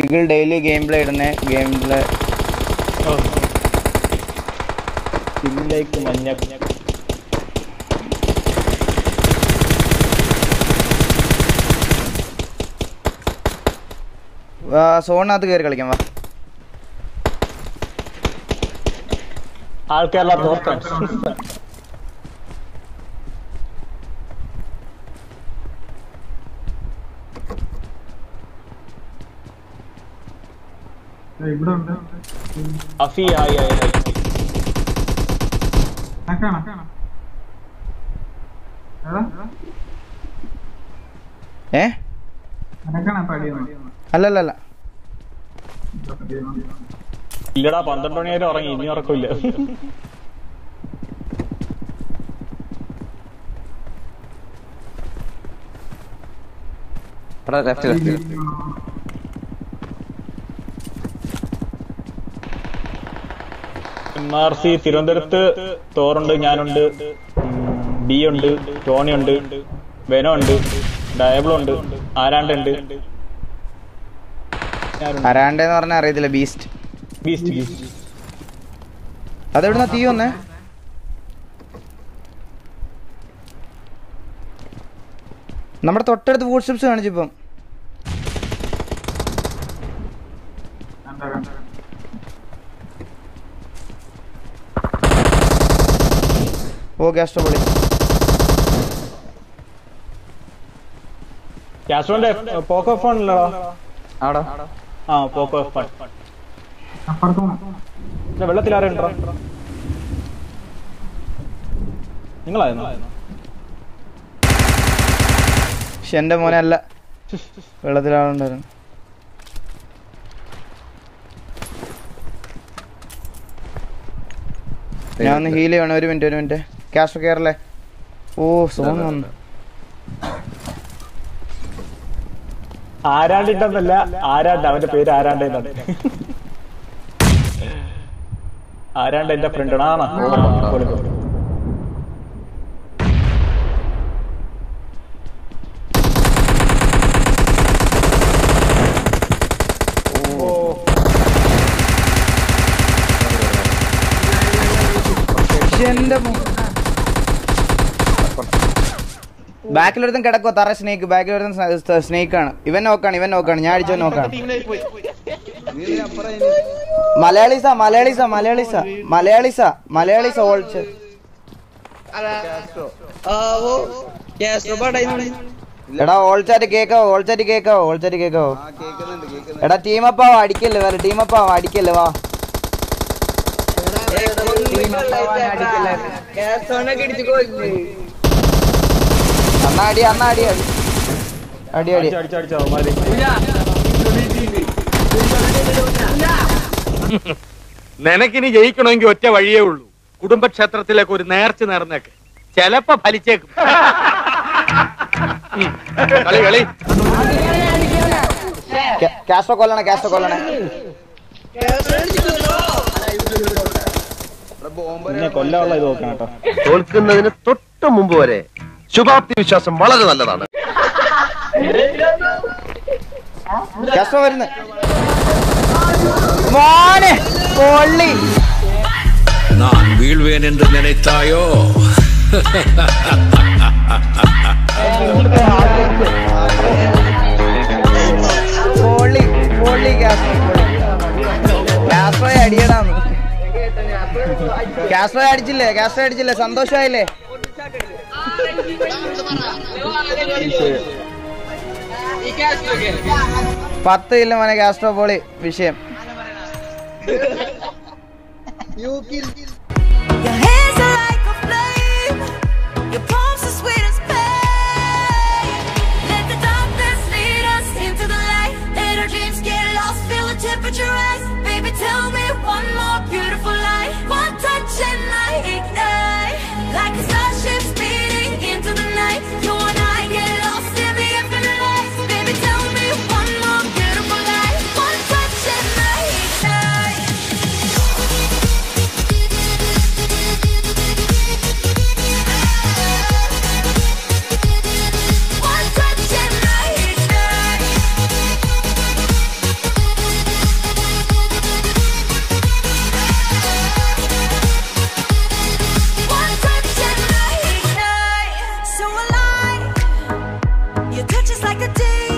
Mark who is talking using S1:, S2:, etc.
S1: Eagle daily game play ഇടുന്നേ game play
S2: പിന്നിലേക്ക് മഞ്ഞ
S1: സോണിനകത്ത് കയറി കളിക്കാം വാ
S2: ആൾക്കാരെല്ലാം തോർക്കാൻ
S3: ഇവിടെ ഉണ്ട്
S2: അഫി ആയി ആയി ആയി.
S3: കാണാം എടാ
S1: ഏ
S3: അനക്കാണ് പടിയെന്ന്
S1: അല്ലല്ലല്ല
S2: ഇല്ലടാ പന്ത്രണ്ട് മണി വരെ ഉറങ്ങി ഇനി ഉറക്കമില്ല
S4: ഇവിടെ left left
S2: M R C തിരുവനന്തപുരത്ത് തോറുണ്ട് ഞാനുണ്ട് ഡി ഉണ്ട് ടോണി ഉണ്ട് വെനോ ഉണ്ട് ഡയബിൾ ഉണ്ട് ആരാണ്ട് ഉണ്ട്
S1: ആരാണ്ടെന്ന് പറഞ്ഞാൽ അറിയത്തില്ല ബീസ്റ്റ്
S2: ബീസ്റ്റ് ബീസ്റ്റ്
S1: അതെവിടുന്ന തീ വന്നേ നമ്മുടെ തൊട്ടടുത്ത് വാട്സപ്സ് കാണിച്ചിപ്പം ഓ ഗ്യാസ് പൊളി
S2: കാസ്ട്രോന്റെ പോക്കോ ഫോൺ ഇല്ലടാ
S4: അവിടെ
S2: ആ പോക്കോ ഫോൺ
S3: അപ്പുറത്ത് പോണം
S2: വെള്ളത്തിൽ ആരുണ്ടോ നിങ്ങളായിരുന്നു
S1: പക്ഷെ എന്റെ മോനെ അല്ല വെള്ളത്തിലാളുണ്ടായിരുന്നു ഞാൻ ഒന്ന് ഹീൽ ചെയ്യണം ഒരു മിനിറ്റ് ഒരു മിനിറ്റ് ക്യാഷ് കയറല്ലേ ഓ സോൺ വന്നു
S2: ആരാണ്ടിട്ടെന്നല്ല ആരാണ്ട് അവന്റെ പേര് ആരാണ്ടെന്നാണ് ആരാണ്ട് എന്റെ ഫ്രണ്ട് ആണോ
S1: പക്ഷെ എന്റെ ബാക്കിലൊരുത്തൻ കിടക്കോ തറ സ്നേക്ക് ബാക്കിലൊരുത്തൻ സ്നേക്ക് ആണ് ഇവൻ നോക്കാണ് ഇവൻ നോക്കാണ് ഞാൻ അടിച്ചോ നോക്കാണ് മലയാളീസ മലയാളീസ മലയാളീസ മലയാളീസ മലയാളീസ ഓൾച്ച് എടാ ഓൾച്ചാറ്റ് കേക്കാവോ ഓൾച്ചാറ്റ് കേക്കാവോ ഓൾച്ചാറ്റ് കേക്കാവോ എടാ ടീമപ്പാവോ അടിക്കല്ലേ വേറെ ടീമപ്പാവോ അടിക്കല്ലേ വാ അന്നാ അടി അന്നാ അടി അടി അടി അടി
S2: അടിച്ചടിച്ചോ അവന്മാര്
S5: നിനക്കിനി ജയിക്കണമെങ്കിൽ ഒറ്റ വഴിയേ ഉള്ളൂ കുടുംബക്ഷേത്രത്തിലേക്ക് ഒരു നേർച്ച നേർന്നേക്ക് ചെലപ്പോ ഫലിച്ചേക്കും ഉം. കളി കളി
S1: കാസ്റ്റോ കൊല്ലണേ കാസ്റ്റോ കൊല്ലണേ
S2: പിന്നെ കൊല്ലാനുള്ള ഇത് നോക്കണം കേട്ടോ
S6: തോൽക്കുന്നതിന് തൊട്ട് മുമ്പ് വരെ ശുഭാപ്തി വിശ്വാസം വളരെ നല്ലതാണ്
S1: കാസ്റ്റോ വരുന്നു മോനെ പൊള്ളി
S7: நான் வீழ்வேன் என்று நினைத்தாயோ
S1: പൊള്ളി പൊള്ളി കാസ്റ്റോ കാസ്റ്റോയെ അടിയടാന്ന് കാസ്റ്റോ അടിച്ചില്ലേ കാസ്റ്റോ അടിച്ചില്ലേ സന്തോഷമായില്ലേ പത്ത് ഇല്ല മോനെ കാസ്റ്റോ പോളി വിഷയം
S8: Your hands are like a flame. Your palms are sweet as pain. Let the darkness lead us into the light. Let our dreams get lost. Feel the temperature rise. Baby, tell me one more beautiful lie. One touch and I ignite. Like a starship speeding into the night. You and I get lost in the infinite lights. Baby, tell me one more beautiful lie. One touch and I ignite. a day